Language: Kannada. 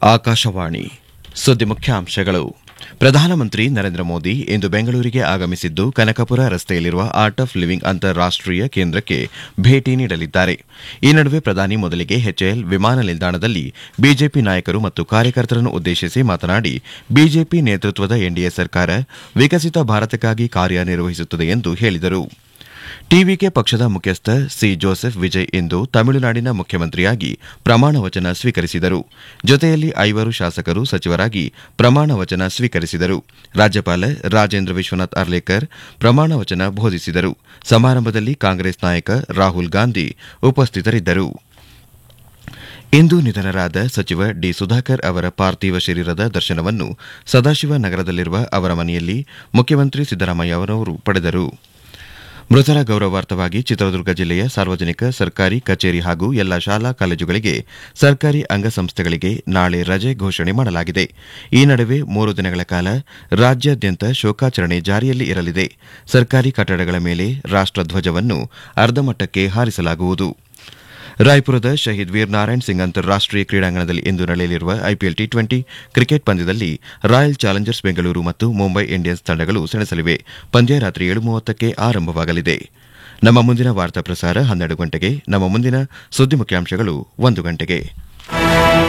ಆಕಾಶವಾಣಿ ಸುದ್ದಿ ಮುಖ್ಯಾಂಶಗಳು ಪ್ರಧಾನಮಂತ್ರಿ ನರೇಂದ್ರ ಮೋದಿ ಇಂದು ಬೆಂಗಳೂರಿಗೆ ಆಗಮಿಸಿದ್ದು ಕನಕಪುರ ರಸ್ತೆಯಲ್ಲಿರುವ ಆರ್ಟ್ ಆಫ್ ಲಿವಿಂಗ್ ಅಂತಾರಾಷ್ಟೀಯ ಕೇಂದ್ರಕ್ಕೆ ಭೇಟಿ ನೀಡಲಿದ್ದಾರೆ ಈ ನಡುವೆ ಪ್ರಧಾನಿ ಮೊದಲಿಗೆ ಎಚ್ಎಎಲ್ ವಿಮಾನ ನಿಲ್ದಾಣದಲ್ಲಿ ಬಿಜೆಪಿ ನಾಯಕರು ಮತ್ತು ಕಾರ್ಯಕರ್ತರನ್ನು ಉದ್ದೇಶಿಸಿ ಮಾತನಾಡಿ ಬಿಜೆಪಿ ನೇತೃತ್ವದ ಎನ್ಡಿಎ ಸರ್ಕಾರ ವಿಕಸಿತ ಭಾರತಕ್ಕಾಗಿ ಕಾರ್ಯನಿರ್ವಹಿಸುತ್ತದೆ ಎಂದು ಹೇಳಿದರು ಟಿವಿಕೆ ಪಕ್ಷದ ಮುಖ್ಯಸ್ಥ ಸಿ ಜೋಸೆಫ್ ವಿಜಯ್ ಇಂದು ತಮಿಳುನಾಡಿನ ಮುಖ್ಯಮಂತ್ರಿಯಾಗಿ ಪ್ರಮಾಣ ವಚನ ಸ್ವೀಕರಿಸಿದರು ಜೊತೆಯಲ್ಲಿ ಐವರು ಶಾಸಕರು ಸಚಿವರಾಗಿ ಪ್ರಮಾಣ ವಚನ ಸ್ವೀಕರಿಸಿದರು ರಾಜ್ಯಪಾಲ ರಾಜೇಂದ್ರ ವಿಶ್ವನಾಥ್ ಅರ್ಲೇಕರ್ ಪ್ರಮಾಣ ವಚನ ಬೋಧಿಸಿದರು ಸಮಾರಂಭದಲ್ಲಿ ಕಾಂಗ್ರೆಸ್ ನಾಯಕ ರಾಹುಲ್ ಗಾಂಧಿ ಉಪಸ್ಥಿತರಿದ್ದರು ಇಂದು ನಿಧನರಾದ ಸಚಿವ ಡಿ ಸುಧಾಕರ್ ಅವರ ಪಾರ್ಥಿವ ಶರೀರದ ದರ್ಶನವನ್ನು ಸದಾಶಿವ ನಗರದಲ್ಲಿರುವ ಅವರ ಮನೆಯಲ್ಲಿ ಮುಖ್ಯಮಂತ್ರಿ ಸಿದ್ದರಾಮಯ್ಯ ಅವರು ಪಡೆದರು ಮೃತರ ಗೌರವಾರ್ಥವಾಗಿ ಚಿತ್ರದುರ್ಗ ಜಿಲ್ಲೆಯ ಸಾರ್ವಜನಿಕ ಸರ್ಕಾರಿ ಕಚೇರಿ ಹಾಗೂ ಎಲ್ಲ ಶಾಲಾ ಕಾಲೇಜುಗಳಿಗೆ ಸರ್ಕಾರಿ ಅಂಗಸಂಸ್ಥೆಗಳಿಗೆ ನಾಳೆ ರಜೆ ಘೋಷಣೆ ಮಾಡಲಾಗಿದೆ ಈ ನಡುವೆ ಮೂರು ದಿನಗಳ ಕಾಲ ರಾಜ್ಯಾದ್ಯಂತ ಶೋಕಾಚರಣೆ ಜಾರಿಯಲ್ಲಿ ಇರಲಿದೆ ಸರ್ಕಾರಿ ಕಟ್ಟಡಗಳ ಮೇಲೆ ರಾಷ್ಟಧ್ವಜವನ್ನು ಅರ್ಧಮಟ್ಟಕ್ಕೆ ಹಾರಿಸಲಾಗುವುದು ರಾಯ್ಪುರದ ಶಹೀದ್ ವೀರ್ ನಾರಾಯಣ್ ಸಿಂಗ್ ಅಂತಾರಾಷ್ಟೀಯ ಕ್ರೀಡಾಂಗಣದಲ್ಲಿ ಇಂದು ನಡೆಯಲಿರುವ ಐಪಿಎಲ್ ಟಿ ಟ್ವೆಂಟಿ ಕ್ರಿಕೆಟ್ ಪಂದ್ಯದಲ್ಲಿ ರಾಯಲ್ ಚಾಲೆಂಜರ್ಸ್ ಬೆಂಗಳೂರು ಮತ್ತು ಮುಂಬೈ ಇಂಡಿಯನ್ಸ್ ತಂಡಗಳು ಸೆಣಸಲಿವೆ ಪಂದ್ಯ ರಾತ್ರಿ ಏಳು ಮೂವತ್ತಕ್ಕೆ ಆರಂಭವಾಗಲಿದೆ ನಮ್ಮ ಮುಂದಿನ ವಾರ್ತಾ ಪ್ರಸಾರ ಹನ್ನೆರಡು ಗಂಟೆಗೆ ನಮ್ಮ ಮುಂದಿನ ಸುದ್ದಿ ಮುಖ್ಯಾಂಶಗಳು ಒಂದು ಗಂಟೆಗೆ